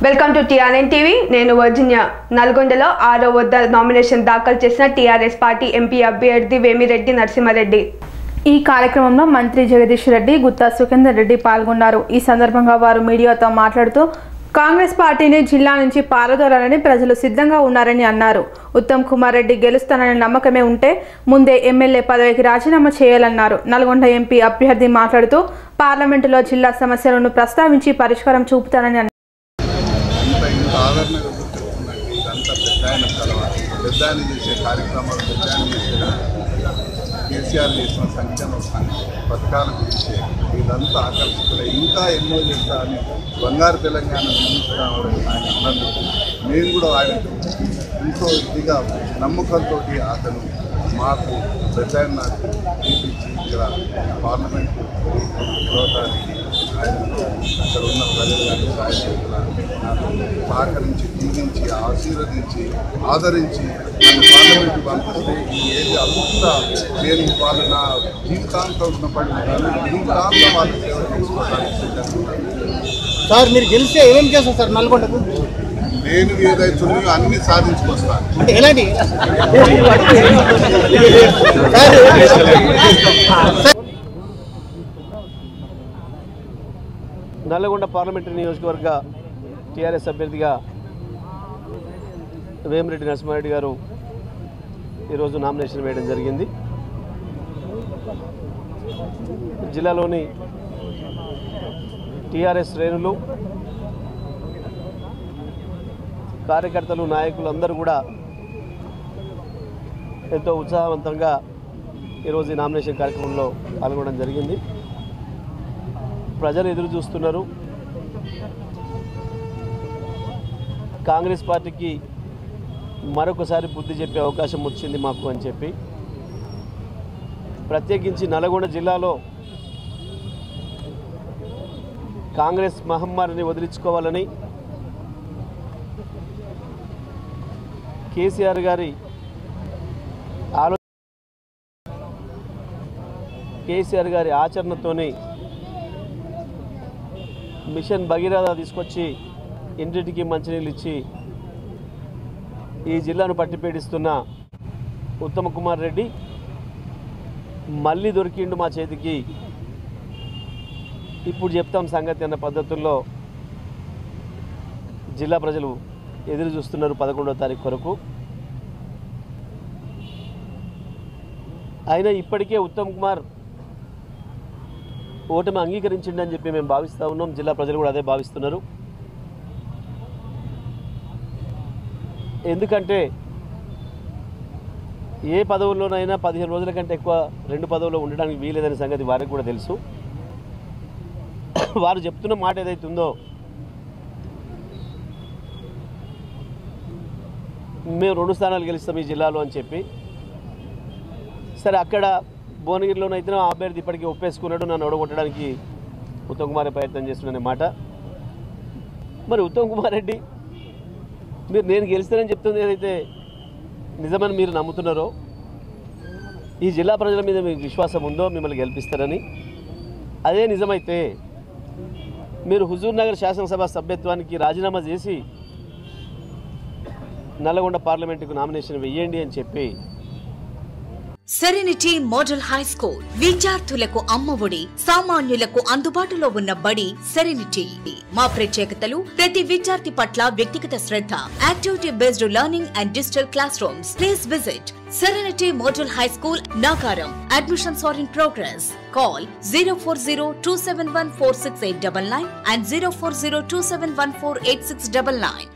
Welcome to TRN TV నేను Virginia నల్గొండలో ఆరో వద్ద నామినేషన్ దాఖలు చేసిన టీఆర్ఎస్ పార్టీ ఎంపీ అభ్యర్థి వేమిరెడ్డి నరసింహారెడ్డి ఈ కార్యక్రమంలో మంత్రి జగదీష్ రెడ్డి గుత్తా సుఖేందర్ రెడ్డి పాల్గొన్నారు ఈ సందర్భంగా వారు మీడియాతో మాట్లాడుతూ కాంగ్రెస్ పార్టీని జిల్లా నుంచి పారదోలాలని ప్రజలు సిద్ధంగా ఉన్నారని అన్నారు ఉత్తమ్ కుమార్ రెడ్డి గెలుస్తాననే నమ్మకమే ఉంటే ముందే ఎమ్మెల్యే పదవికి రాజీనామా చేయాలన్నారు నల్గొండ ఎంపీ అభ్యర్థి మాట్లాడుతూ పార్లమెంటులో జిల్లా సమస్యలను ప్రస్తావించి పరిష్కారం చూపుతానని అన్నారు ఇంత ఇంత ఆదరణగా గుర్తిస్తుందంటే ఇదంతా పెద్ద ఆయన కలవ పెద్ద ఆయన చేసే కార్యక్రమాలు పెద్ద ఆయన చేసిన కేసీఆర్ చేసిన సంక్షేమ సం- పథకాల గురించి ఇదంతా ఆకర్షితులై ఇంకా ఎన్నో చేస్తా అని బంగారు తెలంగాణ నిర్మిస్తామని ఆయన అన్నందుకు నేను కూడా ఆయన ఎంతో ఇదిగా నమ్మకంతో అతను మాకు పెద్ద ఆయన నాకు చూపించి ఇక్కడ పార్లమెంట్ గెలవడానికి ఆయన అక్కడ ఉన్న ప్రజలు కానీ సాయశక్తుల నాకు సహకరించి దీవించి ఆశీర్వదించి ఆదరించి నన్ను పార్లమెంట్ పంపిస్తే ఈ ఏది అంతా నేను వాళ్ళ నా జీవితాంతం ఉన్నప్పటి జీవితాంతం వాళ్ళ సేవ చేసుకోవడానికి సిద్ధంగా ఉన్నాను. సార్ మీరు గెలిస్తే ఏమేమి చేస్తారు సార్ నల్గొండకు నేను ఏదైతే ఉన్నాయో అన్ని సాధించుకొస్తాను అంటే ఎలాంటి నల్లగొండ పార్లమెంటరీ నియోజకవర్గ టీఆర్ఎస్ అభ్యర్థిగా వేమిరెడ్డి నరసింహారెడ్డి గారు ఈరోజు నామినేషన్ వేయడం జరిగింది జిల్లాలోని టీఆర్ఎస్ శ్రేణులు కార్యకర్తలు నాయకులు అందరూ కూడా ఎంతో ఉత్సాహవంతంగా ఈరోజు ఈ నామినేషన్ కార్యక్రమంలో పాల్గొనడం జరిగింది ప్రజలు ఎదురు చూస్తున్నారు కాంగ్రెస్ పార్టీకి మరొకసారి బుద్ధి చెప్పే అవకాశం వచ్చింది మాకు అని చెప్పి ప్రత్యేకించి నల్గొండ జిల్లాలో కాంగ్రెస్ మహమ్మారిని వదిలించుకోవాలని కేసీఆర్ గారి ఆలో కేసీఆర్ గారి ఆచరణతోని మిషన్ భగీరథ తీసుకొచ్చి ఇంటింటికి మంచినీళ్ళు ఇచ్చి ఈ జిల్లాను పట్టిపేడిస్తున్న ఉత్తమ కుమార్ రెడ్డి మళ్ళీ దొరికిండు మా చేతికి ఇప్పుడు చెప్తాం సంగతి అన్న పద్ధతుల్లో జిల్లా ప్రజలు ఎదురు చూస్తున్నారు పదకొండవ తారీఖు కొరకు అయినా ఇప్పటికే ఉత్తమ్ కుమార్ ఓటమి అంగీకరించిండని చెప్పి మేము భావిస్తూ ఉన్నాం జిల్లా ప్రజలు కూడా అదే భావిస్తున్నారు ఎందుకంటే ఏ పదవుల్లోనైనా పదిహేను రోజుల కంటే ఎక్కువ రెండు పదవుల్లో ఉండడానికి వీలేదనే సంగతి వారికి కూడా తెలుసు వారు చెప్తున్న మాట ఏదైతే ఉందో మేము రెండు స్థానాలు గెలుస్తాం ఈ జిల్లాలో అని చెప్పి సరే అక్కడ భువనగిరిలోనైతే ఆ అభ్యర్థి ఇప్పటికీ ఒప్పేసుకున్నాడు నన్ను ఓడగొట్టడానికి ఉత్తమ్ కుమార్ ప్రయత్నం చేస్తున్నానే మాట మరి ఉత్తమ్ కుమార్ రెడ్డి మీరు నేను గెలుస్తానని చెప్తుంది ఏదైతే నిజమని మీరు నమ్ముతున్నారో ఈ జిల్లా ప్రజల మీద మీకు విశ్వాసం ఉందో మిమ్మల్ని గెలిపిస్తారని అదే నిజమైతే మీరు హుజూర్ నగర్ శాసనసభ సభ్యత్వానికి రాజీనామా చేసి నల్లగొండ పార్లమెంటుకు నామినేషన్ వెయ్యండి అని చెప్పి సెరెనిటీ మోడల్ హై స్కూల్ విద్యార్థులకు అమ్మఒడి సామాన్యులకు అందుబాటులో ఉన్న బడి సెరెనిటీ మా ప్రత్యేకతలు ప్రతి విద్యార్థి పట్ల వ్యక్తిగత శ్రద్ధ activity based learning and digital classrooms please visit Serenity model high school Nacharam admissions are in progress call zero four zero two seven one four six eight double nine and zero four zero two seven one four eight six double nine